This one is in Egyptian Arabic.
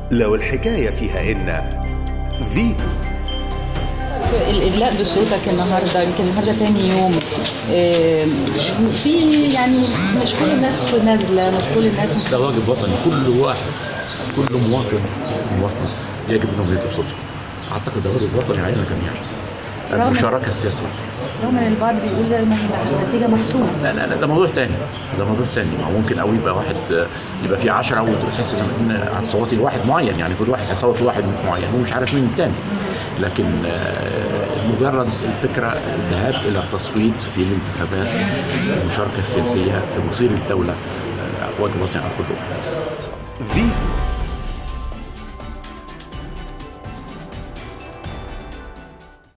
لو الحكاية فيها إن فيتو الإدلاء بصوتك النهارده يمكن النهارده تاني يوم آم، في يعني مش كل الناس نازله مش كل الناس ده واجب وطني كل واحد كل مواطن مواطن يجب انه يدي بصوته اعتقد ده واجب وطني علينا جميعا رغم- المشاركه السياسيه رغم ان البعض بيقول دايما النتيجه محسومه لا لا لا ده موضوع تاني ده موضوع تاني ما هو ممكن قوي يبقى واحد آه، يبقى في 10 وتحس ان إن هتصوتي لواحد معين يعني كل واحد هيصوت لواحد معين هو مش عارف مين التاني لكن آه، مجرد الفكره الذهاب الى التصويت في الانتخابات المشاركه السياسيه في مصير الدوله آه، واجب وطني على كل واحد فيتو